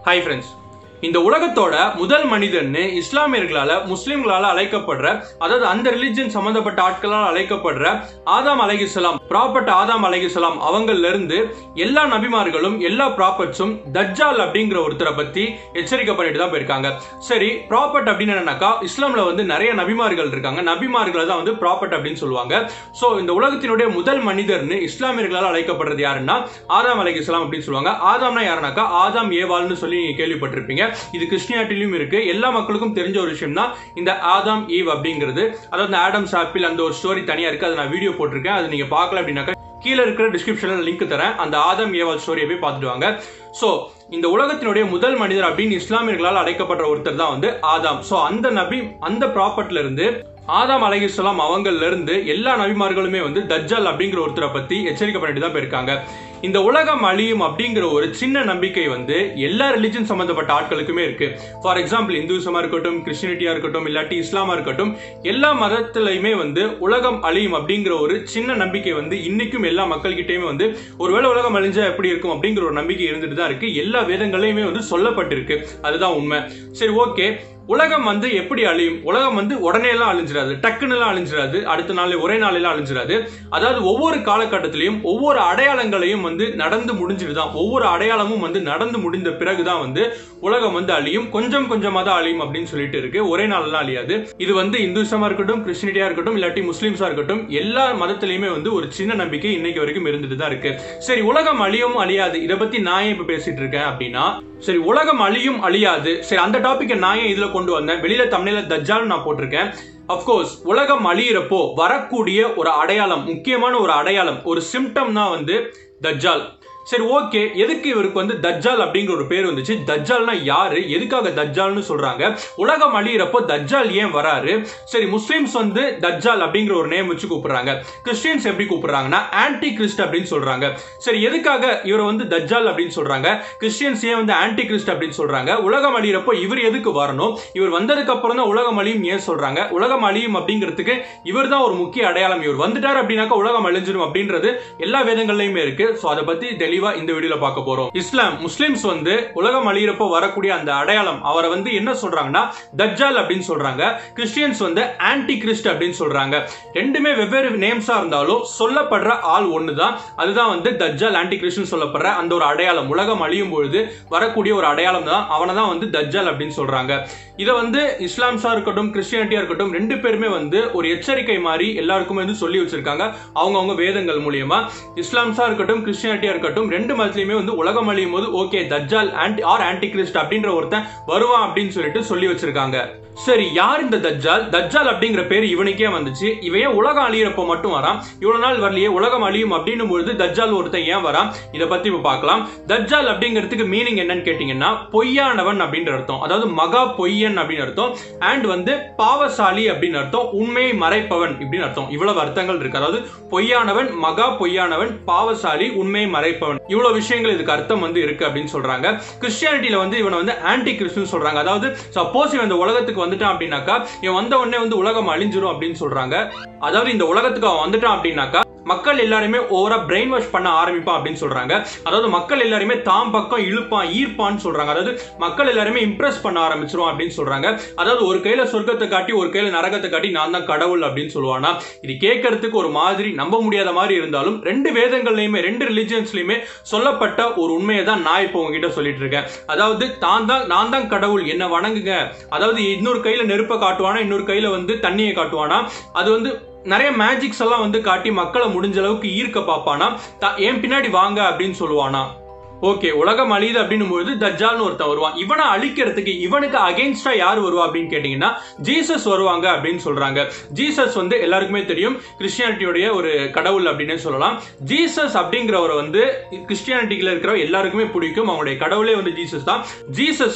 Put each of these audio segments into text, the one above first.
hi friends இந்த உலகத்தோட முதல் மனிதன்னு இஸ்லாமியர்களால முஸ்லிம்களால அழைக்கப்படுற அதாவது அந்த ரிலிஜன் சம்பந்தப்பட்ட ஆட்களால் அழைக்கப்படுற ஆதாம் அலைகிஸ்லாம் ப்ராப்பர்ட் ஆதாம் அலைகிஸ்லாம் அவங்கள்ல இருந்து எல்லா நபிமார்களும் எல்லா ப்ராப்பர்ட்ஸும் தஜ்ஜால் அப்படிங்கிற ஒருத்தரை பத்தி எச்சரிக்கை பண்ணிட்டு தான் போயிருக்காங்க சரி ப்ராப்பர்ட் அப்படின்னு என்னன்னாக்கா இஸ்லாம்ல வந்து நிறைய நபிமார்கள் இருக்காங்க நபிமார்களை தான் வந்து ப்ராப்பர்ட் அப்படின்னு சொல்லுவாங்க ஸோ இந்த உலகத்தினுடைய முதல் மனிதர்னு இஸ்லாமியர்களால் அழைக்கப்படுறது யாருன்னா ஆதாம் அலைகிஸ்லாம் அப்படின்னு சொல்லுவாங்க ஆதாம்னா யாருனாக்கா ஆதாம் ஏவாள்னு சொல்லி நீங்க கேள்விப்பட்டிருப்பீங்க இது கிறிஸ்டியானிட்டிலும் இருக்கு எல்லா மக்களுக்கும் தெரிஞ்ச ஒரு விஷயம் தான் இந்த ஆதாம் ஈவ் அப்படிங்கிறது அதாவது இந்த ஆடம்ஸ் ஆப்பிள் அந்த ஒரு ஸ்டோரி தனியா இருக்கு அதை நான் வீடியோ போட்டிருக்கேன் அது நீங்க பார்க்கல அப்படின்னாக்கா கீழே இருக்கிற டிஸ்கிரிப்ஷன்ல லிங்க் தரேன் அந்த ஆதம் ஏவால் ஸ்டோரியை போய் பார்த்துட்டு வாங்க ஸோ இந்த உலகத்தினுடைய முதல் மனிதர் அப்படின்னு இஸ்லாமியர்களால் அழைக்கப்படுற ஒருத்தர் தான் வந்து ஆதாம் ஸோ அந்த நபி அந்த ப்ராப்பர்ட்ல இருந்து ஆதாம் அலைகிஸ்லாம் அவங்கள்ல இருந்து எல்லா நபிமார்களுமே வந்து தஜ்ஜால் அப்படிங்கிற ஒருத்தரை பத்தி எச்சரிக்கை பண்ணிட்டு தான் போயிருக்காங்க இந்த உலகம் அழியும் அப்படிங்கிற ஒரு சின்ன நம்பிக்கை வந்து எல்லா ரிலிஜன் சம்பந்தப்பட்ட ஆட்களுக்குமே இருக்கு ஃபார் எக்ஸாம்பிள் இந்துசமா இருக்கட்டும் கிறிஸ்டினிட்டியா இருக்கட்டும் இல்லாட்டி இஸ்லாமா இருக்கட்டும் எல்லா மதத்திலையுமே வந்து உலகம் அழியும் அப்படிங்கிற ஒரு சின்ன நம்பிக்கை வந்து இன்னைக்கும் எல்லா மக்கள்கிட்டயுமே வந்து ஒருவேளை உலகம் அழிஞ்சா எப்படி இருக்கும் அப்படிங்கிற ஒரு நம்பிக்கை இருந்துட்டு தான் இருக்கு எல்லா வேதங்களையுமே வந்து சொல்லப்பட்டிருக்கு அதுதான் உண்மை சரி ஓகே உலகம் வந்து எப்படி அழியும் உலகம் வந்து உடனே எல்லாம் அழிஞ்சிடாது டக்குன்னு எல்லாம் அழிஞ்சிடாது அடுத்த நாள் ஒரே நாளெல்லாம் அழிஞ்சிடாது அதாவது ஒவ்வொரு காலகட்டத்திலையும் ஒவ்வொரு அடையாளங்களையும் வந்து நடந்து முடிஞ்சிட்டு தான் ஒவ்வொரு அடையாளமும் வந்து நடந்து முடிந்த பிறகுதான் வந்து உலகம் வந்து அழியும் கொஞ்சம் கொஞ்சமா தான் அழியும் அப்படின்னு சொல்லிட்டு இருக்கு ஒரே நாளெல்லாம் அழியாது இது வந்து இந்துசமா இருக்கட்டும் கிறிஸ்டினிட்டியா இருக்கட்டும் இல்லாட்டி முஸ்லீம்ஸா இருக்கட்டும் எல்லா மதத்திலையுமே வந்து ஒரு சின்ன நம்பிக்கை இன்னைக்கு வரைக்கும் இருந்துட்டு தான் இருக்கு சரி உலகம் அழியும் அழியாது இதை பத்தி நான் ஏன் இப்ப பேசிட்டு இருக்கேன் அப்படின்னா சரி உலகம் அழியும் அழியாது சரி அந்த டாபிக்கை நான் ஏன் இதுல கொண்டு வந்தேன் வெளியில தமிழ்ல தஜ்ஜால் நான் போட்டிருக்கேன் அப்கோர்ஸ் உலகம் அழியிறப்போ வரக்கூடிய ஒரு அடையாளம் முக்கியமான ஒரு அடையாளம் ஒரு சிம்டம் தான் வந்து தஜ்ஜால் சரி ஓகே எதுக்கு இவருக்கு வந்து தஜ்ஜால் அப்படிங்கிற ஒரு பேர் வந்துச்சு தஜ்ஜால்னா யாரு எதுக்காக தஜ்ஜால்னு சொல்றாங்க உலகம் அழியிறப்போ தஜ்ஜால் ஏன் வராரு சரி முஸ்லிம்ஸ் வந்து தஜ்ஜால் அப்படிங்கிற ஒரு நேம் வச்சு கூப்பிடுறாங்க கிறிஸ்டியன்ஸ் எப்படி கூப்பிடுறாங்கன்னா ஆன்டி கிறிஸ்ட் அப்படின்னு சொல்றாங்க சரி எதுக்காக இவர் வந்து தஜ்ஜால் அப்படின்னு சொல்றாங்க கிறிஸ்டியன்ஸ் ஏன் வந்து ஆன்டி கிறிஸ்ட் அப்படின்னு சொல்றாங்க உலகம் அழியிறப்போ இவர் எதுக்கு வரணும் இவர் வந்ததுக்கு அப்புறம் தான் உலகம் அழியும் ஏன் சொல்றாங்க உலகம் அழியும் அப்படிங்கிறதுக்கு இவர் தான் ஒரு முக்கிய அடையாளம் இவர் வந்துட்டார் அப்படின்னாக்கா உலகம் அழிஞ்சிடும் அப்படின்றது எல்லா வேதங்கள்லயுமே இருக்கு ஸோ அதை பத்தி தெளிவா இந்த வீடியோல பார்க்க போறோம் இஸ்லாம் முஸ்லிம்ஸ் வந்து உலகம் அழியிறப்போ வரக்கூடிய அந்த அடையாளம் அவரை வந்து என்ன சொல்றாங்கன்னா தஜ்ஜால் அப்படின்னு சொல்றாங்க கிறிஸ்டியன்ஸ் வந்து ஆன்டி கிறிஸ்ட் அப்படின்னு சொல்றாங்க ரெண்டுமே வெவ்வேறு நேம்ஸா இருந்தாலும் சொல்லப்படுற ஆள் ஒண்ணுதான் அதுதான் வந்து தஜ்ஜால் ஆன்டி கிறிஸ்டன் சொல்லப்படுற அந்த ஒரு அடையாளம் உலகம் அழியும் பொழுது வரக்கூடிய ஒரு அடையாளம் தான் அவனை தான் வந்து தஜ்ஜால் அப்படின்னு சொல்றாங்க இதை வந்து இஸ்லாம்ஸா இருக்கட்டும் கிறிஸ்டியானிட்டியா இருக்கட்டும் ரெண்டு பேருமே வந்து ஒரு எச்சரிக்கை மாதிரி எல்லாருக்குமே வந்து சொல்லி வச்சிருக்காங்க அவங்கவுங்க வேதங்கள் மூலியமா இஸ்லாம்ஸா இருக்கட்டும் கிறிஸ்டியானிட்டியா இருக்கட்டும் ரெண்டு மதத்திலையுமே வந்து உலகம் அழியும் போது ஓகே தஜ்ஜால் ஆன்டி ஆர் ஆன்டி கிறிஸ்ட் அப்படின்ற ஒருத்தன் வருவான் அப்படின்னு சொல்லிட்டு சொல்லி வச்சிருக்காங்க சரி யார் இந்த தஜ்ஜால் தஜ்ஜால் அப்படிங்கிற பேர் இவனுக்கே வந்துச்சு இவன் ஏன் உலகம் அழியிறப்போ மட்டும் வரான் இவ்வளவு நாள் வரலையே உலகம் அழியும் அப்படின்னும் பொழுது தஜ்ஜால் ஒருத்தன் ஏன் வரான் இதை பத்தி இப்ப பார்க்கலாம் தஜ்ஜால் அப்படிங்கிறதுக்கு மீனிங் என்னன்னு கேட்டீங்கன்னா பொய்யானவன் அப்படின்ற அர்த்தம் அதாவது மகா பொய்யன் அப்படின்னு அர்த்தம் அண்ட் வந்து பாவசாலி அப்படின்னு அர்த்தம் உண்மையை மறைப்பவன் இப்படின்னு அர்த்தம் இவ்வளவு அர்த்தங்கள் இருக்கு அதாவது பொய்யானவன் மகா பொய்யானவன் பாவசாலி உண்மையை மறைப்பவன் இவ்வளவு விஷயங்கள் இதுக்கு அர்த்தம் வந்து இருக்கு அப்படின்னு சொல்றாங்க கிறிஸ்டியானிட்டியில வந்து இவனை வந்து ஆன்டி கிறிஸ்டன் சொல்றாங்க அதாவது சப்போஸ் இவன் இந்த உலகத்துக்கு வந்துட்டான் அப்படின்னாக்கா இவன் வந்த உடனே வந்து உலகம் அழிஞ்சிரும் அப்படின்னு சொல்றாங்க அதாவது இந்த உலகத்துக்கு அவன் வந்துட்டான் அப்படின்னாக்கா மக்கள் எல்லாருமே ஓவரா பிரெயின் வாஷ் பண்ண ஆரம்பிப்பான் அப்படின்னு சொல்றாங்க அதாவது மக்கள் எல்லாருமே தாம் பக்கம் இழுப்பான் ஈர்ப்பான்னு சொல்றாங்க அதாவது மக்கள் எல்லாருமே இம்ப்ரெஸ் பண்ண ஆரம்பிச்சிரும் அப்படின்னு சொல்றாங்க அதாவது ஒரு கையில சொர்க்கத்தை காட்டி ஒரு கையில நரகத்தை காட்டி நான் தான் கடவுள் அப்படின்னு சொல்லுவானா இது கேட்கறதுக்கு ஒரு மாதிரி நம்ப முடியாத மாதிரி இருந்தாலும் ரெண்டு வேதங்கள்லயுமே ரெண்டு ரிலிஜியன்ஸ்லயுமே சொல்லப்பட்ட ஒரு உண்மையை தான் நான் இப்போ உங்ககிட்ட சொல்லிட்டு இருக்கேன் அதாவது தான் தான் நான் தான் கடவுள் என்ன வணங்குங்க அதாவது இன்னொரு கையில நெருப்பை காட்டுவானா இன்னொரு கையில வந்து தண்ணியை காட்டுவானா அது வந்து நிறைய மேஜிக்ஸ் எல்லாம் வந்து காட்டி மக்களை முடிஞ்ச அளவுக்கு ஈர்க்க பார்ப்பானா ஏன் பின்னாடி வாங்க அப்படின்னு சொல்லுவானா ஓகே உலகம் அழியுது அப்படின்னும் பொழுது தஜ்ஜால்னு ஒருத்தன் வருவான் இவனை அழிக்கிறதுக்கு இவனுக்கு அகேன்ஸ்டா யார் வருவா அப்படின்னு கேட்டீங்கன்னா ஜீசஸ் வருவாங்க அப்படின்னு சொல்றாங்க ஜீசஸ் வந்து எல்லாருக்குமே தெரியும் கிறிஸ்டியானிட்டியோடைய ஒரு கடவுள் அப்படின்னு சொல்லலாம் ஜீசஸ் அப்படிங்கிறவரை வந்து கிறிஸ்டியானிட்டியில இருக்கிற எல்லாருக்குமே பிடிக்கும் அவங்களுடைய கடவுளே வந்து ஜீசஸ் தான் ஜீசஸை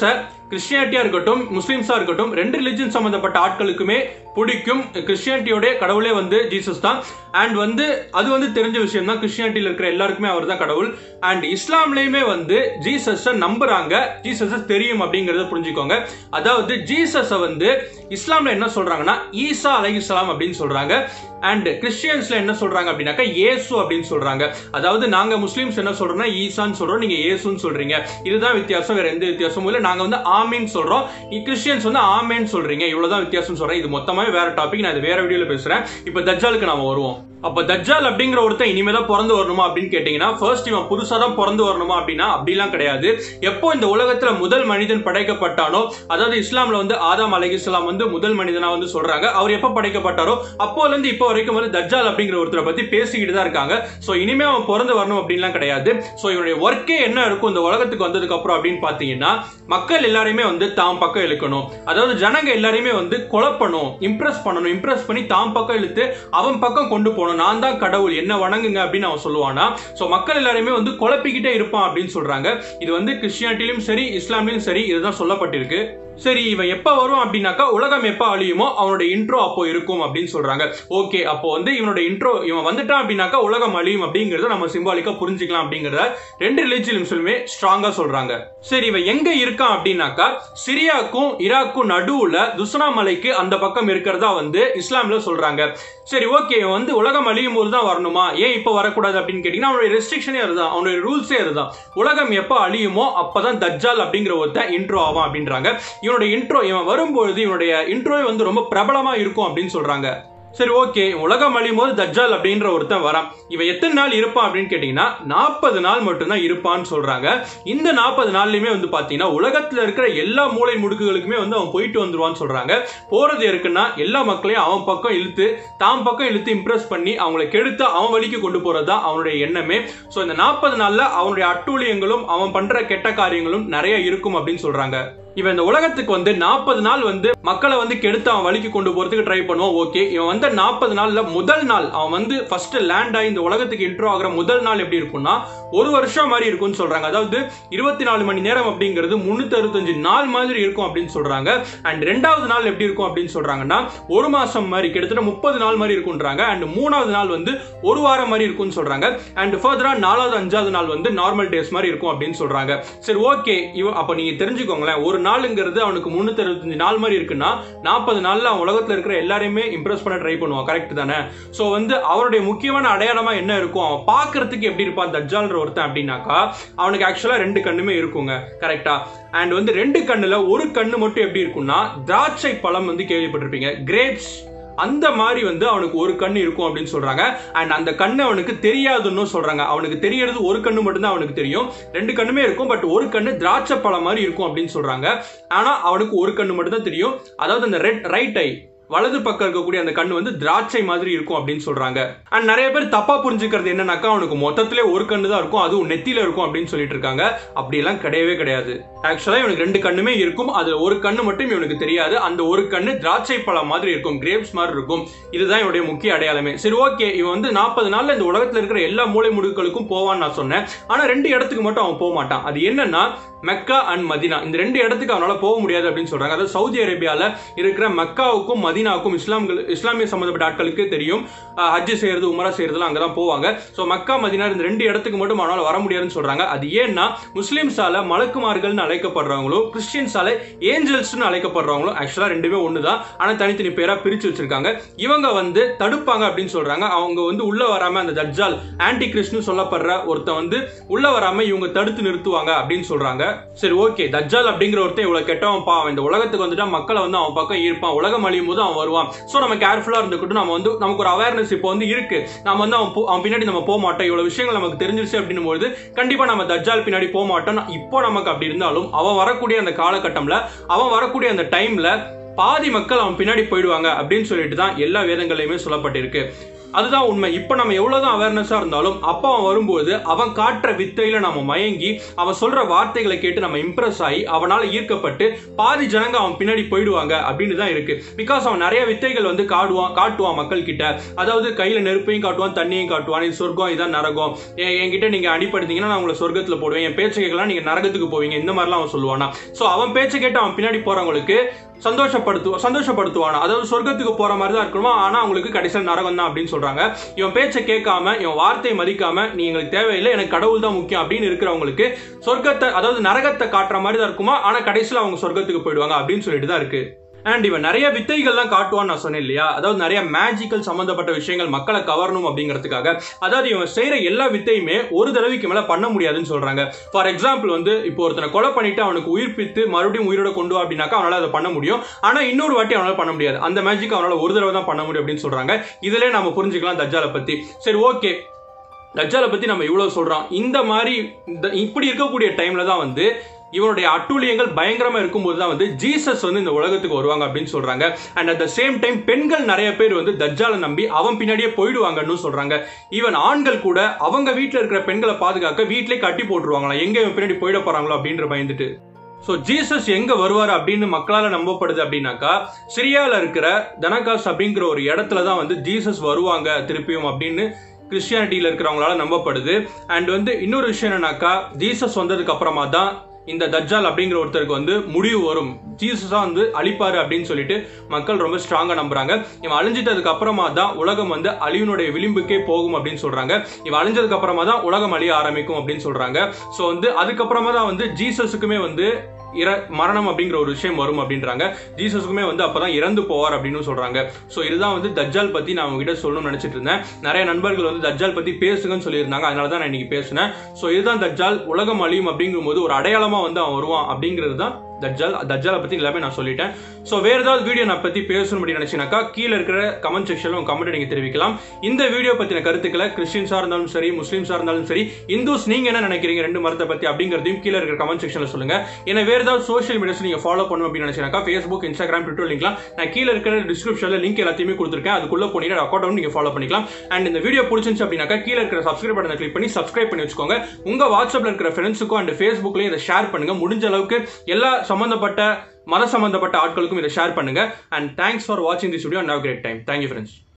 கிறிஸ்டியானிட்டியா இருக்கட்டும் முஸ்லிம்ஸா இருக்கட்டும் ரெண்டு ரிலிஜன் சம்பந்தப்பட்ட ஆட்களுக்குமே பிடிக்கும் கிறிஸ்டியானிட்டியோட கடவுளே வந்து ஜீசஸ் தான் அண்ட் வந்து அது வந்து தெரிஞ்ச விஷயம் தான் கிறிஸ்டியானிட்டியில் இருக்கிற எல்லாருக்குமே அவர் தான் கடவுள் அண்ட் இஸ்லாம்லயுமே வந்து ஜீசஸ் நம்புறாங்க ஜீசஸ் தெரியும் அப்படிங்கறத புரிஞ்சுக்கோங்க அதாவது ஜீசஸ வந்து இஸ்லாம்ல என்ன சொல்றாங்கன்னா ஈசா அலைஹிஸ்ஸலாம் அப்படின்னு சொல்றாங்க அண்ட் கிறிஸ்டியன்ஸ்ல என்ன சொல்றாங்க அப்படின்னாக்கா இயேசு அப்படின்னு சொல்றாங்க அதாவது நாங்க முஸ்லிம்ஸ் என்ன சொல்றோம்னா ஈசான்னு சொல்றோம் நீங்க இயேசுன்னு சொல்றீங்க இதுதான் வித்தியாசம் வேற எந்த வித்தியாசமும் இல்லை நாங்க வந்து ஆமீன் சொல்றோம் கிறிஸ்டியன்ஸ் வந்து ஆமேன்னு சொல்றீங்க இவ்வளவுதான் வித்தியாசம் சொல்றேன் இது மொத்தமாவே வேற டாபிக் நான் இது வேற வீடியோல பேசுறேன் இப்போ தஜ்ஜாலுக்கு நாம வருவோம் அப்ப தஜ்ஜால் அப்படிங்கிற ஒருத்தன் இனிமே தான் பிறந்து வரணுமா அப்படின்னு கேட்டீங்கன்னா ஃபர்ஸ்ட் இவன் புதுசா தான் பிறந்து வரணுமா அப்படின்னா அப்படிலாம் கிடையாது எப்போ இந்த உலகத்துல முதல் மனிதன் படைக்கப்பட்டானோ அதாவது இஸ்லாம்ல வந்து ஆதாம் அலைஹிஸ்ஸலாம் வந்து முதல் மனிதனா வந்து சொல்றாங்க அவர் எப்போ படைக்கப்பட்டாரோ அப்போல இருந்து இப்போ வரைக்கும் வந்து தஜ்ஜால் அப்படிங்கிற ஒருத்தரை பத்தி பேசிக்கிட்டு தான் இருக்காங்க சோ இனிமே அவன் பிறந்து வரணும் அப்படின்லாம் கிடையாது சோ இவனுடைய ஒர்க்கே என்ன இருக்கும் இந்த உலகத்துக்கு வந்ததுக்கு அப்புறம் அப்படின்னு பாத்தீங்கன்னா மக்கள் எல்லாரையுமே வந்து தாம் பக்கம் இழுக்கணும் அதாவது ஜனங்க எல்லாரையுமே வந்து குழப்பணும் இம்ப்ரெஸ் பண்ணணும் இம்ப்ரெஸ் பண்ணி தாம் பக்கம் இழுத்து அவன் பக்கம் கொண்டு போகணும் நான் தான் கடவுள் என்ன வணங்குங்க அப்படின்னு அவன் சொல்லுவானா சோ மக்கள் எல்லாரையுமே வந்து குழப்பிக்கிட்டே இருப்பான் அப்படின்னு சொல்றாங்க இது வந்து கிறிஸ்டியானிட்டிலும் சரி இஸ்லாம்லயும் சரி இதுதான் சொல்லப்பட்டிருக்கு சரி இவன் எப்ப வரும் அப்படின்னாக்கா உலகம் எப்ப அழியுமோ அவனோட இன்ட்ரோ அப்போ இருக்கும் அப்படின்னு சொல்றாங்க ஓகே அப்போ வந்து இவனோட இன்ட்ரோ இவன் வந்துட்டான் அப்படின்னாக்கா உலகம் அழியும் அப்படிங்கறத நம்ம சிம்பாலிக்கா புரிஞ்சுக்கலாம் அப்படிங்கறத ரெண்டு ரிலிஜியன்ஸுமே ஸ்ட்ராங்கா சொல்றாங்க சரி இவன் எங்க இருக்கான் அப்படின்னாக்கா சிரியாக்கும் ஈராக்கும் நடுவுல துஸ்னா மலைக்கு அந்த பக்கம் இருக்கிறதா வந்து இஸ்லாம்ல சொல்றாங்க சரி ஓகே இவன் வந்து உலகம் அழியும் போது தான் வரணுமா ஏன் இப்போ வரக்கூடாது அப்படின்னு கேட்டீங்கன்னா அவனுடைய ரெஸ்ட்ரிக்ஷனே அதுதான் அவனுடைய ரூல்ஸே அதுதான் உலகம் எப்போ அழியுமோ அப்பதான் தஜ்ஜால் அப்படிங்கிற ஒருத்தன் இன்ட்ரோ ஆவான் அப்படின்றாங்க இவனுடைய இன்ட்ரோ இவன் வரும்பொழுது இவனுடைய இன்ட்ரோவே வந்து ரொம்ப பிரபலமா இருக்கும் அப்படின்னு சொல்றாங்க சரி ஓகே உலகம் அழியும் போது தஜ்ஜால் அப்படின்ற ஒருத்தன் வரான் இவன் எத்தனை நாள் இருப்பான் அப்படின்னு கேட்டீங்கன்னா நாற்பது நாள் மட்டும்தான் இருப்பான்னு சொல்றாங்க இந்த நாற்பது நாள்லயுமே வந்து பாத்தீங்கன்னா உலகத்துல இருக்கிற எல்லா மூளை முடுக்குகளுக்குமே வந்து அவன் போயிட்டு வந்துருவான்னு சொல்றாங்க போறது இருக்குன்னா எல்லா மக்களையும் அவன் பக்கம் இழுத்து தாம் பக்கம் இழுத்து இம்ப்ரெஸ் பண்ணி அவங்களை கெடுத்து அவன் வழிக்கு கொண்டு போறதுதான் அவனுடைய எண்ணமே ஸோ இந்த நாற்பது நாள்ல அவனுடைய அட்டூழியங்களும் அவன் பண்ற கெட்ட காரியங்களும் நிறைய இருக்கும் அப்படின்னு சொல்றாங்க இவன் இந்த உலகத்துக்கு வந்து நாற்பது நாள் வந்து மக்களை வந்து கெடுத்து அவன் வழிக்கு கொண்டு போறதுக்கு ட்ரை பண்ணுவான் ஓகே இவன் வந்து நாற்பது நாள்ல முதல் நாள் அவன் வந்து ஃபர்ஸ்ட் லேண்ட் ஆகி இந்த உலகத்துக்கு இன்ட்ரோ ஆகிற முதல் நாள் எப்படி இருக்கும்னா ஒரு வருஷம் மாதிரி இருக்கும்னு சொல்றாங்க அதாவது இருபத்தி நாலு மணி நேரம் அப்படிங்கிறது முன்னூத்தி அறுபத்தஞ்சு நாள் மாதிரி இருக்கும் அப்படின்னு சொல்றாங்க அண்ட் ரெண்டாவது நாள் எப்படி இருக்கும் அப்படின்னு சொல்றாங்கன்னா ஒரு மாசம் மாதிரி கிட்டத்தட்ட முப்பது நாள் மாதிரி இருக்கும்ன்றாங்க அண்ட் மூணாவது நாள் வந்து ஒரு வாரம் மாதிரி இருக்கும்னு சொல்றாங்க அண்ட் ஃபர்தரா நாலாவது அஞ்சாவது நாள் வந்து நார்மல் டேஸ் மாதிரி இருக்கும் அப்படின்னு சொல்றாங்க சரி ஓகே இவன் அப்ப நீங்க தெரிஞ்சுக்கோங்களேன் ஒரு நாளுங்கிறது அவனுக்கு முன்னூத்தி அறுபத்தஞ்சு நாள் மாதிரி இருக்குன்னா நாற்பது நாள்ல அவன் உலகத்துல இருக்கிற எல்லாரையுமே இம்ப்ரெஸ் பண்ண ட்ரை பண்ணுவான் கரெக்ட் தானே சோ வந்து அவருடைய முக்கியமான அடையாளமா என்ன இருக்கும் அவன் பாக்குறதுக்கு எப்படி இருப்பான் தஜ்ஜால்ன்ற ஒருத்தன் அப்படின்னாக்கா அவனுக்கு ஆக்சுவலா ரெண்டு கண்ணுமே இருக்குங்க கரெக்டா அண்ட் வந்து ரெண்டு கண்ணுல ஒரு கண்ணு மட்டும் எப்படி இருக்கும்னா திராட்சை பழம் வந்து கேள்விப்பட்டிருப்பீங்க கிரேப்ஸ் அந்த மாதிரி வந்து அவனுக்கு ஒரு கண்ணு இருக்கும் அப்படின்னு சொல்றாங்க அண்ட் அந்த கண்ணு அவனுக்கு தெரியாதுன்னு சொல்றாங்க அவனுக்கு தெரியறது ஒரு கண்ணு மட்டும்தான் அவனுக்கு தெரியும் ரெண்டு கண்ணுமே இருக்கும் பட் ஒரு கண்ணு திராட்சை பழம் மாதிரி இருக்கும் அப்படின்னு சொல்றாங்க ஆனா அவனுக்கு ஒரு கண்ணு மட்டும்தான் தெரியும் அதாவது அந்த ரெட் ரைட் ஐ வலது பக்கம் இருக்கக்கூடிய அந்த கண்ணு வந்து திராட்சை மாதிரி இருக்கும் அப்படின்னு சொல்றாங்க அண்ட் நிறைய பேர் தப்பா புரிஞ்சுக்கிறது என்னன்னாக்கா அவனுக்கு மொத்தத்திலே ஒரு கண்ணு தான் இருக்கும் அதுவும் நெத்தியில இருக்கும் அப்படின்னு சொல்லிட்டு இருக்காங்க அப்படியெல்லாம் கிடையவே கிடையாது ஆக்சுவலா இவனுக்கு ரெண்டு கண்ணுமே இருக்கும் அது ஒரு கண்ணு மட்டும் இவனுக்கு தெரியாது அந்த ஒரு கண்ணு திராட்சை பழம் மாதிரி இருக்கும் கிரேப்ஸ் மாதிரி இருக்கும் இதுதான் இவனுடைய முக்கிய அடையாளமே சரி ஓகே இவன் வந்து நாற்பது நாள்ல இந்த உலகத்துல இருக்கிற எல்லா மூளை முடுக்களுக்கும் போவான்னு நான் சொன்னேன் ஆனா ரெண்டு இடத்துக்கு மட்டும் அவன் போக மாட்டான் அது என்னன்னா மெக்கா அண்ட் மதினா இந்த ரெண்டு இடத்துக்கு அவனால போக முடியாது அப்படின்னு சொல்றாங்க அதாவது சவுதி அரேபியால இருக்கிற மக்காவுக்கும் மதினாவுக்கும் இஸ்லாம்கள் இஸ்லாமிய சம்பந்தப்பட்ட ஆட்களுக்கு தெரியும் அஹ், ஹஜ் செய்யறது உமரா செய்யறதுலாம் அங்கதான் போவாங்க ஸோ மக்கா மதினா இந்த ரெண்டு இடத்துக்கு மட்டும் அவனால வர முடியாதுன்னு சொல்றாங்க அது ஏன்னா முஸ்லிம்ஸால மலக்குமார்கள்னு அழைக்கப்படுறவங்களும் கிறிஸ்டியன்ஸால ஏஞ்சல்ஸ்னு அழைக்கப்படுறவங்களும் ஆக்சுவலா ரெண்டுமே ஒண்ணுதான் ஆனா தனித்தனி பேரா பிரிச்சு வச்சிருக்காங்க இவங்க வந்து தடுப்பாங்க அப்படின்னு சொல்றாங்க அவங்க வந்து உள்ள வராம அந்த தஜ்ஜால் ஆன்டி கிறிஸ்ட்னு சொல்லப்படுற ஒருத்தன் வந்து உள்ள வராம இவங்க தடுத்து நிறுத்துவாங்க அப்படின்னு சொல்றாங்க சரி ஓகே தஜ்ஜால் அப்படிங்கிற ஒருத்தன் இவ்வளவு கெட்டவன் பா அவன் இந்த உலகத்துக்கு வந்துட்டா மக்களை வந்து அவன் பக்கம் ஈர்ப்பான் உலகம் அழியும் போது அவன் வருவான் சோ நம்ம கேர்ஃபுல்லா இருந்துக்கிட்டு நம்ம வந்து நமக்கு ஒரு அவேர்னஸ் இப்போ வந்து இருக்கு நம்ம வந்து அவன் போ- அவன் பின்னாடி நம்ம போக மாட்டோம் இவ்வளவு விஷயங்கள் நமக்கு தெரிஞ்சிருச்சு அப்படின்னும் போது கண்டிப்பா நம்ம தஜ்ஜால் பின்னாடி போக மாட்டோம் இப்போ நமக்கு அப்படி இருந்தாலும் அவன் வரக்கூடிய அந்த காலகட்டம்ல அவன் வரக்கூடிய அந்த டைம்ல பாதி மக்கள் அவன் பின்னாடி போயிடுவாங்க அப்படின்னு சொல்லிட்டு தான் எல்லா வேதங்களையுமே சொல்லப்பட்டிருக்கு அதுதான் உண்மை இப்போ நம்ம எவ்வளவுதான் அவேர்னஸா இருந்தாலும் அப்போ அவன் வரும்போது அவன் காட்டுற வித்தையில நம்ம மயங்கி அவன் சொல்ற வார்த்தைகளை கேட்டு நம்ம இம்ப்ரெஸ் ஆகி அவனால ஈர்க்கப்பட்டு பாதி ஜனங்க அவன் பின்னாடி போயிடுவாங்க அப்படின்னு தான் இருக்கு பிகாஸ் அவன் நிறைய வித்தைகள் வந்து காடுவான் காட்டுவான் மக்கள் கிட்ட அதாவது கையில நெருப்பையும் காட்டுவான் தண்ணியும் காட்டுவான் இது சொர்க்கம் இதான் நரகம் என் என்கிட்ட நீங்க அடிப்படுத்தீங்கன்னா நான் உங்களை சொர்க்கத்துல போடுவேன் என் பேச்சு கேட்கலாம் நீங்க நரகத்துக்கு போவீங்க இந்த மாதிரிலாம் அவன் சொல்லுவானா ஸோ அவன் பேச்சை கேட்டு அவன் பின்னாடி போறவங்களுக்கு சந்தோஷப்படுத்து சந்தோஷப்படுத்துவானா அதாவது சொர்க்கத்துக்கு போற மாதிரி தான் இருக்கணுமா ஆனா அவங்களுக்கு கடைசியில் நரகம் தான் அப்படின்னு சொல்றாங்க இவன் பேச்சை கேட்காம இவன் வார்த்தையை மதிக்காம நீ எங்களுக்கு தேவையில்லை எனக்கு கடவுள் தான் முக்கியம் அப்படின்னு இருக்கிறவங்களுக்கு சொர்க்கத்தை அதாவது நரகத்தை காட்டுற மாதிரி தான் இருக்குமா ஆனா கடைசியில் அவங்க சொர்க்கத்துக்கு போயிடுவாங்க அப்படின்னு சொல்லிட்டு தான் இருக்கு அண்ட் இவன் நிறைய வித்தைகள் தான் காட்டுவான்னு நான் சொன்னேன் இல்லையா அதாவது நிறைய மேஜிக்கல் சம்பந்தப்பட்ட விஷயங்கள் மக்களை கவரணும் அப்படிங்கிறதுக்காக அதாவது இவன் செய்யற எல்லா வித்தையுமே ஒரு தடவைக்கு மேல பண்ண முடியாதுன்னு சொல்றாங்க ஃபார் எக்ஸாம்பிள் வந்து இப்போ ஒருத்தனை கொலை பண்ணிட்டு அவனுக்கு உயிர்ப்பித்து மறுபடியும் உயிரோட கொண்டு வா அப்படின்னாக்கா அவனால அதை பண்ண முடியும் ஆனா இன்னொரு வாட்டி அவனால பண்ண முடியாது அந்த மேஜிக் அவனால ஒரு தடவை தான் பண்ண முடியும் அப்படின்னு சொல்றாங்க இதுல நம்ம புரிஞ்சுக்கலாம் தஜ்ஜாலை பத்தி சரி ஓகே தஜ்ஜாலை பத்தி நம்ம இவ்வளவு சொல்றோம் இந்த மாதிரி இந்த- இப்படி இருக்கக்கூடிய டைம்ல தான் வந்து இவனுடைய அட்டூழியங்கள் பயங்கரமா இருக்கும்போது தான் வந்து ஜீசஸ் வந்து இந்த உலகத்துக்கு வருவாங்க அப்படின்னு சொல்றாங்க and at the same time பெண்கள் நிறைய பேர் வந்து தஜ்ஜாலை நம்பி அவன் பின்னாடியே போயிடுவாங்கன்னு சொல்றாங்க ஈவன் ஆண்கள் கூட அவங்க வீட்டில் இருக்கிற பெண்களை பாதுகாக்க வீட்டிலே கட்டி போட்டுருவாங்களாம் எங்க இவன் பின்னாடி போயிட போறாங்களோ அப்படின்ற பயந்துட்டு ஸோ ஜீசஸ் எங்க வருவார் அப்படின்னு மக்களால நம்பப்படுது அப்படின்னாக்கா சிரியால இருக்கிற தனகாஸ் அப்படிங்கிற ஒரு இடத்துல தான் வந்து ஜீசஸ் வருவாங்க திருப்பியும் அப்படின்னு கிறிஸ்டியானிட்டியில் இருக்கிறவங்களால நம்பப்படுது அண்ட் வந்து இன்னொரு விஷயம் என்னன்னாக்கா ஜீசஸ் வந்ததுக்கு அப்புறமா தான் இந்த தஜ்ஜால் அப்படிங்கிற ஒருத்தருக்கு வந்து முடிவு வரும் ஜீசஸா வந்து அழிப்பாரு அப்படின்னு சொல்லிட்டு மக்கள் ரொம்ப ஸ்ட்ராங்கா நம்புறாங்க இவன் அழிஞ்சிட்டதுக்கு அப்புறமா தான் உலகம் வந்து அழிவினுடைய விளிம்புக்கே போகும் அப்படின்னு சொல்றாங்க இவன் அழிஞ்சதுக்கு அப்புறமா தான் உலகம் அழிய ஆரம்பிக்கும் அப்படின்னு சொல்றாங்க ஸோ வந்து அதுக்கப்புறமா தான் வந்து ஜீசஸுக்குமே வந்து இற மரணம் அப்படிங்கிற ஒரு விஷயம் வரும் அப்படின்றாங்க ஜீசஸுக்குமே வந்து அப்பதான் இறந்து போவார் அப்படின்னு சொல்றாங்க ஸோ இதுதான் வந்து தஜ்ஜால் பத்தி நான் உங்ககிட்ட சொல்லணும்னு நினைச்சிட்டு இருந்தேன் நிறைய நண்பர்கள் வந்து தஜ்ஜால் பத்தி பேசுங்கன்னு சொல்லியிருந்தாங்க அதனால தான் நான் இன்னைக்கு பேசினேன் ஸோ இதுதான் தஜ்ஜால் உலகம் அழியும் அப்படிங்கும்போது ஒரு அடையாளமா வந்து அவன் வருவான் அப்படிங்கிறது தான் தஜ்ஜால் தஜ்ஜாலை பத்தி எல்லாமே நான் சொல்லிட்டேன் ஸோ வேற ஏதாவது வீடியோ நான் பத்தி பேசணும் அப்படின்னு நினைச்சீங்கன்னாக்கா கீழே இருக்கிற கமெண்ட் செக்ஷன்ல உங்க கமெண்ட் நீங்க தெரிவிக்கலாம் இந்த வீடியோ பத்தின கருத்துக்களை கிறிஸ்டின்ஸா இருந்தாலும் சரி முஸ்லீம்ஸா இருந்தாலும் சரி இந்துஸ் நீங்க என்ன நினைக்கிறீங்க ரெண்டு மரத்தை பத்தி அப்படிங்கிறதையும் கீழே இருக்கிற கமெண்ட் செக்ஷன்ல சொல்லுங்க ஏன்னா வேற ஏதாவது சோஷியல் மீடியாஸ் நீங்க ஃபாலோ பண்ணணும் அப்படின்னு நினைச்சீங்கன்னாக்கா ஃபேஸ்புக் இன்ஸ்டாகிராம் ட்விட்டர் லிங்க்லாம் நான் கீழே இருக்கிற டிஸ்கிரிப்ஷன்ல லிங்க் எல்லாத்தையுமே கொடுத்துருக்கேன் அதுக்குள்ள போனீங்கன்னா அக்கௌண்ட் நீங்க ஃபாலோ பண்ணிக்கலாம் அண்ட் இந்த வீடியோ பிடிச்சிருந்துச்சு அப்படின்னாக்கா கீழே இருக்கிற சப்ஸ்கிரைப் பட்டனை கிளிக் பண்ணி சப்ஸ்கிரைப் பண்ணி வச்சுக்கோங்க உங்க வாட்ஸ்அப்ல இருக்கிற ஃப்ரெண்ட்ஸுக்கும் அண்ட் ஃபேஸ்புக்லயும் இதை ஷேர் பண்ணுங்க முடிஞ்ச அளவுக்கு எல்லா சம்பந்தப்பட்ட மத சம்பந்தப்பட்ட ஆட்களுக்கும் இதை ஷேர் பண்ணுங்க அண்ட் தேங்க்ஸ் ஃபார் வாட்சிங் this video and have great time thank you friends